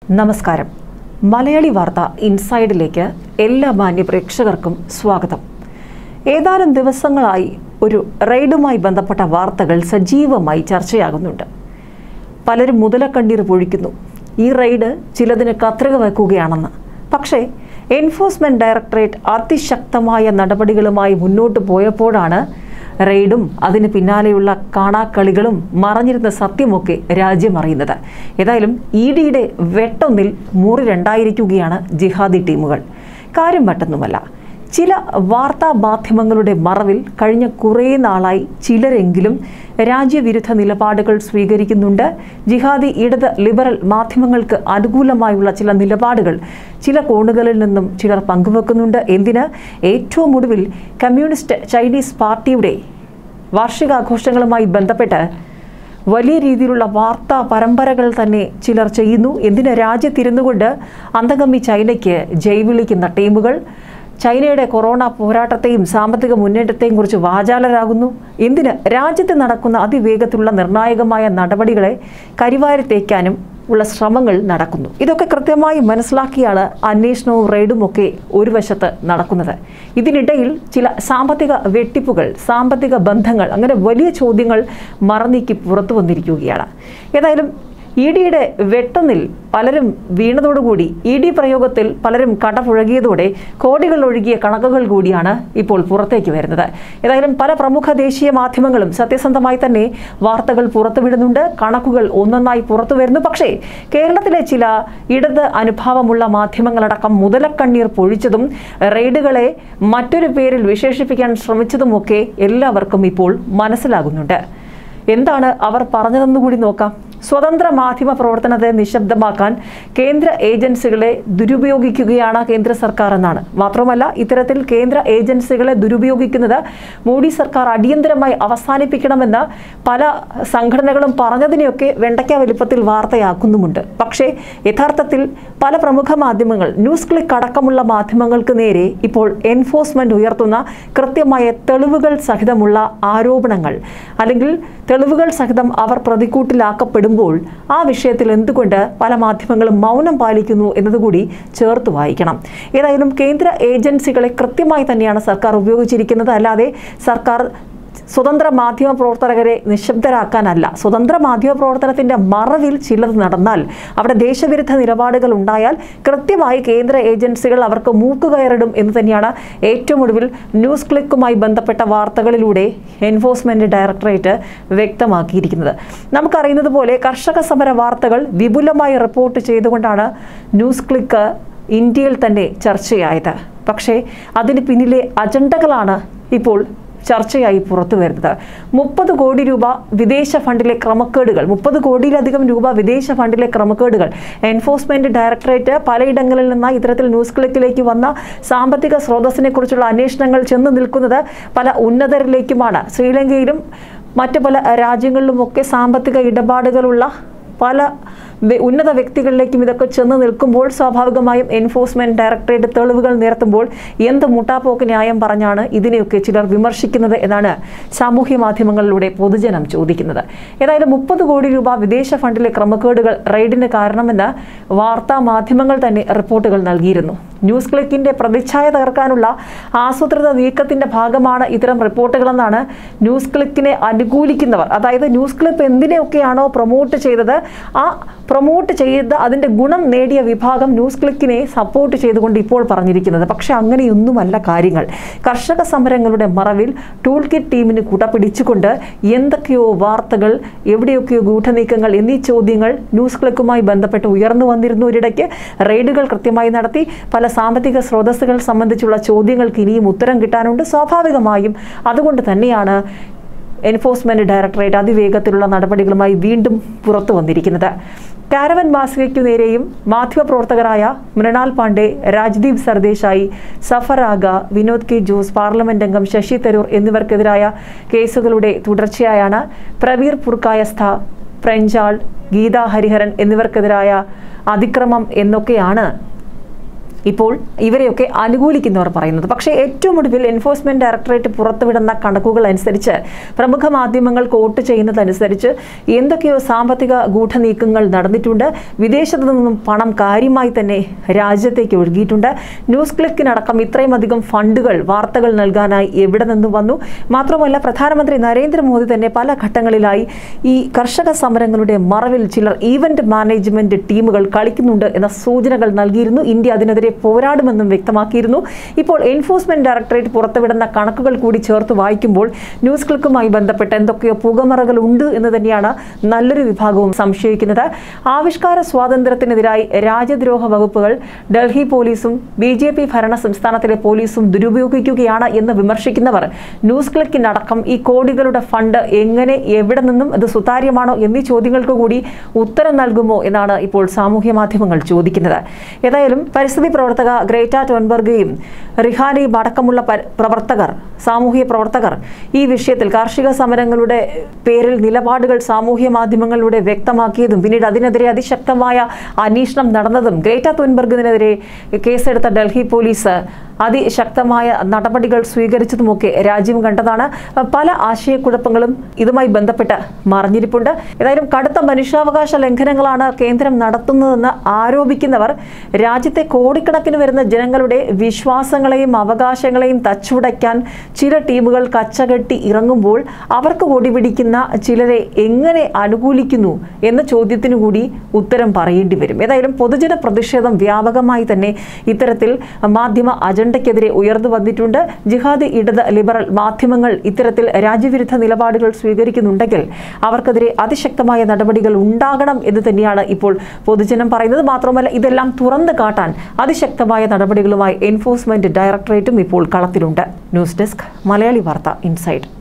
നമസ്കാരം മലയാളി വാർത്ത ഇൻസൈഡിലേക്ക് എല്ലാ മാന്യ പ്രേക്ഷകർക്കും സ്വാഗതം ഏതാനും ദിവസങ്ങളായി ഒരു റെയ്ഡുമായി ബന്ധപ്പെട്ട വാർത്തകൾ സജീവമായി ചർച്ചയാകുന്നുണ്ട് പലരും മുതലക്കണ്ണീർ പൊഴിക്കുന്നു ഈ റെയ്ഡ് ചിലതിന് കത്രിക വെക്കുകയാണെന്ന് പക്ഷേ എൻഫോഴ്സ്മെന്റ് ഡയറക്ടറേറ്റ് അതിശക്തമായ നടപടികളുമായി മുന്നോട്ട് പോയപ്പോഴാണ് റെയ്ഡും അതിന് പിന്നാലെയുള്ള കാണാക്കളികളും മറഞ്ഞിരുന്ന സത്യമൊക്കെ രാജ്യം അറിയുന്നത് ഏതായാലും ഇ ഡിയുടെ വെട്ടൊന്നിൽ മുറി രണ്ടായിരിക്കുകയാണ് ജിഹാദി ടീമുകൾ കാര്യം മറ്റൊന്നുമല്ല ചില വാർത്താ മാധ്യമങ്ങളുടെ മറവിൽ കഴിഞ്ഞ കുറേ നാളായി ചിലരെങ്കിലും രാജ്യവിരുദ്ധ നിലപാടുകൾ സ്വീകരിക്കുന്നുണ്ട് ജിഹാദി ഇടത് ലിബറൽ മാധ്യമങ്ങൾക്ക് അനുകൂലമായുള്ള ചില നിലപാടുകൾ ചില കോണുകളിൽ നിന്നും ചിലർ പങ്കുവെക്കുന്നുണ്ട് എന്തിന് ഏറ്റവും ഒടുവിൽ കമ്മ്യൂണിസ്റ്റ് ചൈനീസ് പാർട്ടിയുടെ വാർഷികാഘോഷങ്ങളുമായി ബന്ധപ്പെട്ട് വലിയ രീതിയിലുള്ള വാർത്താ പരമ്പരകൾ തന്നെ ചിലർ ചെയ്യുന്നു എന്തിന് രാജ്യത്തിരുന്നുകൊണ്ട് അന്തഗമ്മി ചൈനയ്ക്ക് ജൈവിളിക്കുന്ന ടീമുകൾ ചൈനയുടെ കൊറോണ പോരാട്ടത്തെയും സാമ്പത്തിക മുന്നേറ്റത്തെയും കുറിച്ച് വാചാലരാകുന്നു എന്തിന് രാജ്യത്ത് നടക്കുന്ന അതിവേഗത്തിലുള്ള നിർണായകമായ നടപടികളെ കരിവാരി തേക്കാനും ഉള്ള ശ്രമങ്ങൾ നടക്കുന്നു ഇതൊക്കെ കൃത്യമായി മനസ്സിലാക്കിയാണ് അന്വേഷണവും റെയ്ഡും ഒക്കെ ഒരു വശത്ത് നടക്കുന്നത് ഇതിനിടയിൽ ചില സാമ്പത്തിക വെട്ടിപ്പുകൾ സാമ്പത്തിക ബന്ധങ്ങൾ അങ്ങനെ വലിയ ചോദ്യങ്ങൾ മറന്നീക്കി പുറത്തു വന്നിരിക്കുകയാണ് ഏതായാലും ഇ ഡിയുടെ വെട്ടൊന്നിൽ പലരും വീണതോടുകൂടി ഇ ഡി പ്രയോഗത്തിൽ പലരും കടപുഴകിയതോടെ കോടികൾ ഒഴുകിയ കണക്കുകൾ കൂടിയാണ് ഇപ്പോൾ പുറത്തേക്ക് വരുന്നത് ഏതായാലും പല പ്രമുഖ ദേശീയ മാധ്യമങ്ങളും സത്യസന്ധമായി തന്നെ വാർത്തകൾ പുറത്തുവിടുന്നുണ്ട് കണക്കുകൾ ഒന്നൊന്നായി പുറത്തു വരുന്നു പക്ഷേ കേരളത്തിലെ ചില ഇടത് അനുഭാവമുള്ള മാധ്യമങ്ങളടക്കം മുതലക്കണ്ണീർ പൊഴിച്ചതും റെയ്ഡുകളെ മറ്റൊരു പേരിൽ വിശേഷിപ്പിക്കാൻ ശ്രമിച്ചതുമൊക്കെ എല്ലാവർക്കും ഇപ്പോൾ മനസ്സിലാകുന്നുണ്ട് എന്താണ് അവർ പറഞ്ഞതെന്ന് കൂടി നോക്കാം സ്വതന്ത്ര മാധ്യമ പ്രവർത്തനത്തെ നിശബ്ദമാക്കാൻ കേന്ദ്ര ഏജൻസികളെ ദുരുപയോഗിക്കുകയാണ് കേന്ദ്ര സർക്കാർ എന്നാണ് മാത്രമല്ല ഇത്തരത്തിൽ കേന്ദ്ര ഏജൻസികളെ ദുരുപയോഗിക്കുന്നത് മോഡി സർക്കാർ അടിയന്തരമായി അവസാനിപ്പിക്കണമെന്ന് പല സംഘടനകളും പറഞ്ഞതിനെയൊക്കെ വെണ്ടയ്ക്ക വലിപ്പത്തിൽ വാർത്തയാക്കുന്നുമുണ്ട് പക്ഷേ യഥാർത്ഥത്തിൽ പല പ്രമുഖ മാധ്യമങ്ങൾ ന്യൂസ് ക്ലിക്ക് അടക്കമുള്ള മാധ്യമങ്ങൾക്ക് നേരെ ഇപ്പോൾ എൻഫോഴ്സ്മെന്റ് ഉയർത്തുന്ന കൃത്യമായ തെളിവുകൾ സഹിതമുള്ള ആരോപണങ്ങൾ അല്ലെങ്കിൽ തെളിവുകൾ സഹിതം അവർ പ്രതിക്കൂട്ടിലാക്കപ്പെടുമ്പോൾ ആ വിഷയത്തിൽ എന്തുകൊണ്ട് പല മാധ്യമങ്ങളും മൗനം പാലിക്കുന്നു എന്നതുകൂടി ചേർത്ത് വായിക്കണം ഏതായാലും കേന്ദ്ര ഏജൻസികളെ കൃത്യമായി തന്നെയാണ് സർക്കാർ ഉപയോഗിച്ചിരിക്കുന്നത് അല്ലാതെ സർക്കാർ സ്വതന്ത്ര മാധ്യമ പ്രവർത്തകരെ നിശബ്ദരാക്കാനല്ല സ്വതന്ത്ര മാധ്യമ പ്രവർത്തനത്തിന്റെ മറവിൽ ചിലത് നടന്നാൽ അവിടെ ദേശവിരുദ്ധ നിലപാടുകൾ ഉണ്ടായാൽ കൃത്യമായി കേന്ദ്ര ഏജൻസികൾ അവർക്ക് മൂക്കുകയറിടും എന്ന് തന്നെയാണ് ഏറ്റവും ഒടുവിൽ ന്യൂസ് ക്ലിക്കുമായി ബന്ധപ്പെട്ട വാർത്തകളിലൂടെ എൻഫോഴ്സ്മെന്റ് ഡയറക്ടറേറ്റ് വ്യക്തമാക്കിയിരിക്കുന്നത് നമുക്കറിയുന്നത് പോലെ കർഷക സമര വാർത്തകൾ വിപുലമായി റിപ്പോർട്ട് ചെയ്തുകൊണ്ടാണ് ന്യൂസ് ക്ലിക്ക് ഇന്ത്യയിൽ തന്നെ ചർച്ചയായത് പക്ഷേ അതിന് പിന്നിലെ അജണ്ടകളാണ് ഇപ്പോൾ ചർച്ചയായി പുറത്തു വരുന്നത് മുപ്പത് കോടി രൂപ വിദേശ ഫണ്ടിലെ ക്രമക്കേടുകൾ മുപ്പത് കോടിയിലധികം രൂപ വിദേശ ഫണ്ടിലെ ക്രമക്കേടുകൾ എൻഫോഴ്സ്മെന്റ് ഡയറക്ടറേറ്റ് പലയിടങ്ങളിൽ നിന്ന് ഇത്തരത്തിൽ ന്യൂസ് ക്ലിക്കിലേക്ക് വന്ന സാമ്പത്തിക സ്രോതസ്സിനെ കുറിച്ചുള്ള അന്വേഷണങ്ങൾ ചെന്ന് നിൽക്കുന്നത് പല ഉന്നതരിലേക്കുമാണ് ശ്രീലങ്കയിലും മറ്റു പല രാജ്യങ്ങളിലുമൊക്കെ സാമ്പത്തിക ഇടപാടുകളുള്ള പല വെ- ഉന്നത വ്യക്തികളിലേക്കും ഇതൊക്കെ ചെന്ന് നിൽക്കുമ്പോൾ സ്വാഭാവികമായും എൻഫോഴ്സ്മെന്റ് ഡയറക്ടറേറ്റ് തെളിവുകൾ നിരത്തുമ്പോൾ എന്ത് മുട്ടാപ്പോക്ക് ന്യായം പറഞ്ഞാണ് ഇതിനെയൊക്കെ ചിലർ വിമർശിക്കുന്നത് എന്നാണ് സാമൂഹ്യ മാധ്യമങ്ങളിലൂടെ പൊതുജനം ചോദിക്കുന്നത് ഏതായാലും മുപ്പത് കോടി രൂപ വിദേശ ഫണ്ടിലെ ക്രമക്കേടുകൾ റെയ്ഡിന് കാരണമെന്ന് വാർത്താ മാധ്യമങ്ങൾ തന്നെ റിപ്പോർട്ടുകൾ നൽകിയിരുന്നു ന്യൂസ് ക്ലിക്കിന്റെ പ്രതിച്ഛായ തകർക്കാനുള്ള ആസൂത്രിത നീക്കത്തിന്റെ ഭാഗമാണ് ഇത്തരം റിപ്പോർട്ടുകളെന്നാണ് ന്യൂസ് ക്ലിക്കിനെ അനുകൂലിക്കുന്നവർ അതായത് ന്യൂസ് ക്ലിപ്പ് എന്തിനെയൊക്കെയാണോ പ്രൊമോട്ട് ചെയ്തത് ആ പ്രൊമോട്ട് ചെയ്ത് അതിന്റെ ഗുണം നേടിയ വിഭാഗം ന്യൂസ് ക്ലിക്കിനെ സപ്പോർട്ട് ചെയ്തുകൊണ്ട് ഇപ്പോൾ പറഞ്ഞിരിക്കുന്നത് പക്ഷെ അങ്ങനെയൊന്നുമല്ല കാര്യങ്ങൾ കർഷക സമരങ്ങളുടെ മറവിൽ ടൂൾ കിറ്റ് ടീമിന് കുടപിടിച്ചുകൊണ്ട് എന്തൊക്കെയോ വാർത്തകൾ എവിടെയൊക്കെയോ ഗൂഢനീക്കങ്ങൾ എന്നീ ചോദ്യങ്ങൾ ന്യൂസ് ക്ലിക്കുമായി ബന്ധപ്പെട്ട് ഉയർന്നു വന്നിരുന്നു ഒരിടയ്ക്ക് റെയ്ഡുകൾ കൃത്യമായി നടത്തി പല സാമ്പത്തിക സ്രോതസ്സുകൾ സംബന്ധിച്ചുള്ള ചോദ്യങ്ങൾക്ക് ഇനിയും ഉത്തരം കിട്ടാനുണ്ട് സ്വാഭാവികമായും അതുകൊണ്ട് തന്നെയാണ് എൻഫോഴ്സ്മെന്റ് ഡയറക്ടറേറ്റ് അതിവേഗത്തിലുള്ള നടപടികളുമായി വീണ്ടും പുറത്തു വന്നിരിക്കുന്നത് കാരവൻ മാസികയ്ക്കു നേരെയും മാധ്യമപ്രവർത്തകരായ മൃണാൽ പാണ്ഡെ രാജ്ദീപ് സർദേശായി സഫർ ആഗ വിനോദ് കെ ജോസ് പാർലമെന്റ് അംഗം ശശി തരൂർ എന്നിവർക്കെതിരായ കേസുകളുടെ തുടർച്ചയായാണ് പ്രവീർ പുർക്കായസ്ഥ ഫ്രഞ്ചാൾ ഗീത ഹരിഹരൻ എന്നിവർക്കെതിരായ അതിക്രമം എന്നൊക്കെയാണ് ഇപ്പോൾ ഇവരെയൊക്കെ അനുകൂലിക്കുന്നവർ പറയുന്നത് പക്ഷേ ഏറ്റവും ഒടുവിൽ എൻഫോഴ്സ്മെന്റ് ഡയറക്ടറേറ്റ് പുറത്തുവിടുന്ന കണക്കുകൾ അനുസരിച്ച് പ്രമുഖ മാധ്യമങ്ങൾ കോട്ട് ചെയ്യുന്നതനുസരിച്ച് എന്തൊക്കെയോ സാമ്പത്തിക ഗൂഢനീക്കങ്ങൾ നടന്നിട്ടുണ്ട് വിദേശത്തു നിന്നും പണം കാര്യമായി തന്നെ രാജ്യത്തേക്ക് ഒഴുകിയിട്ടുണ്ട് ന്യൂസ് ക്ലിക്കിനടക്കം ഇത്രയും അധികം ഫണ്ടുകൾ വാർത്തകൾ നൽകാനായി എവിടെ നിന്ന് വന്നു മാത്രമല്ല പ്രധാനമന്ത്രി നരേന്ദ്രമോദി തന്നെ പല ഘട്ടങ്ങളിലായി ഈ കർഷക സമരങ്ങളുടെ മറവിൽ ചിലർ ഈവന്റ് മാനേജ്മെന്റ് ടീമുകൾ കളിക്കുന്നുണ്ട് എന്ന സൂചനകൾ നൽകിയിരുന്നു ഇന്ത്യ അതിനെതിരെ പോരാടുമെന്നും വ്യക്തമാക്കിയിരുന്നു ഇപ്പോൾ എൻഫോഴ്സ്മെന്റ് ഡയറക്ടറേറ്റ് പുറത്തുവിടുന്ന കണക്കുകൾ കൂടി ചേർത്ത് വായിക്കുമ്പോൾ ന്യൂസ് ക്ലിക്കുമായി ബന്ധപ്പെട്ട് എന്തൊക്കെയോ പുകമറകൾ ഉണ്ട് എന്ന് തന്നെയാണ് നല്ലൊരു വിഭാഗവും സംശയിക്കുന്നത് ആവിഷ്കാര സ്വാതന്ത്ര്യത്തിനെതിരായി രാജ്യദ്രോഹ വകുപ്പുകൾ ഡൽഹി പോലീസും ബി ജെ പി ഭരണ സംസ്ഥാനത്തിലെ പോലീസും ദുരുപയോഗിക്കുകയാണ് എന്ന് വിമർശിക്കുന്നവർ ന്യൂസ് ക്ലിക്കിനടക്കം ഈ കോടികളുടെ ഫണ്ട് എങ്ങനെ എവിടെ നിന്നും അത് സുതാര്യമാണോ എന്നീ ചോദ്യങ്ങൾക്ക് കൂടി ഉത്തരം നൽകുമോ എന്നാണ് ഇപ്പോൾ സാമൂഹ്യ മാധ്യമങ്ങൾ ചോദിക്കുന്നത് ഏതായാലും പരിസ്ഥിതി പ്രവർത്തക ഗ്രേറ്റ ടോൺബർഗയും റിഹാനയും അടക്കമുള്ള പ- പ്രവർത്തകർ സാമൂഹ്യ പ്രവർത്തകർ ഈ വിഷയത്തിൽ കാർഷിക സമരങ്ങളുടെ പേരിൽ നിലപാടുകൾ സാമൂഹ്യ മാധ്യമങ്ങളിലൂടെ വ്യക്തമാക്കിയതും പിന്നീട് അതിനെതിരെ അതിശക്തമായ അന്വേഷണം നടന്നതും ഗ്രേറ്റ തുൻബർഗിനെതിരെ കേസെടുത്ത ഡൽഹി പോലീസ് അതിശക്തമായ നടപടികൾ സ്വീകരിച്ചതുമൊക്കെ രാജ്യം കണ്ടതാണ് പല ആശയക്കുഴപ്പങ്ങളും ഇതുമായി ബന്ധപ്പെട്ട് മറിഞ്ഞിരിപ്പുണ്ട് ഏതായാലും കടുത്ത മനുഷ്യാവകാശ ലംഘനങ്ങളാണ് കേന്ദ്രം നടത്തുന്നതെന്ന് ആരോപിക്കുന്നവർ രാജ്യത്തെ കോടിക്കണക്കിന് വരുന്ന ജനങ്ങളുടെ വിശ്വാസങ്ങളെയും അവകാശങ്ങളെയും തച്ചുടയ്ക്കാൻ ചില ടീമുകൾ കച്ചകെട്ടി ഇറങ്ങുമ്പോൾ അവർക്ക് കൊടി പിടിക്കുന്ന ചിലരെ എങ്ങനെ അനുകൂലിക്കുന്നു എന്ന ചോദ്യത്തിനു കൂടി ഉത്തരം പറയേണ്ടി വരും ഏതായാലും പൊതുജന പ്രതിഷേധം വ്യാപകമായി തന്നെ ഇത്തരത്തിൽ മാധ്യമ അജണ്ടയ്ക്കെതിരെ ഉയർന്നു വന്നിട്ടുണ്ട് ജിഹാദി ഇടത് ലിബറൽ മാധ്യമങ്ങൾ ഇത്തരത്തിൽ രാജ്യവിരുദ്ധ നിലപാടുകൾ സ്വീകരിക്കുന്നുണ്ടെങ്കിൽ അവർക്കെതിരെ അതിശക്തമായ നടപടികൾ ഉണ്ടാകണം എന്ന് തന്നെയാണ് ഇപ്പോൾ പൊതുജനം പറയുന്നത് മാത്രമല്ല ഇതെല്ലാം തുറന്നു കാട്ടാൻ അതിശക്തമായ നടപടികളുമായി എൻഫോഴ്സ്മെന്റ് ഡയറക്ടറേറ്റും ഇപ്പോൾ കളത്തിലുണ്ട് ന്യൂസ് ഡെസ്ക് മലയാളി വാർത്ത ഇൻസൈഡ്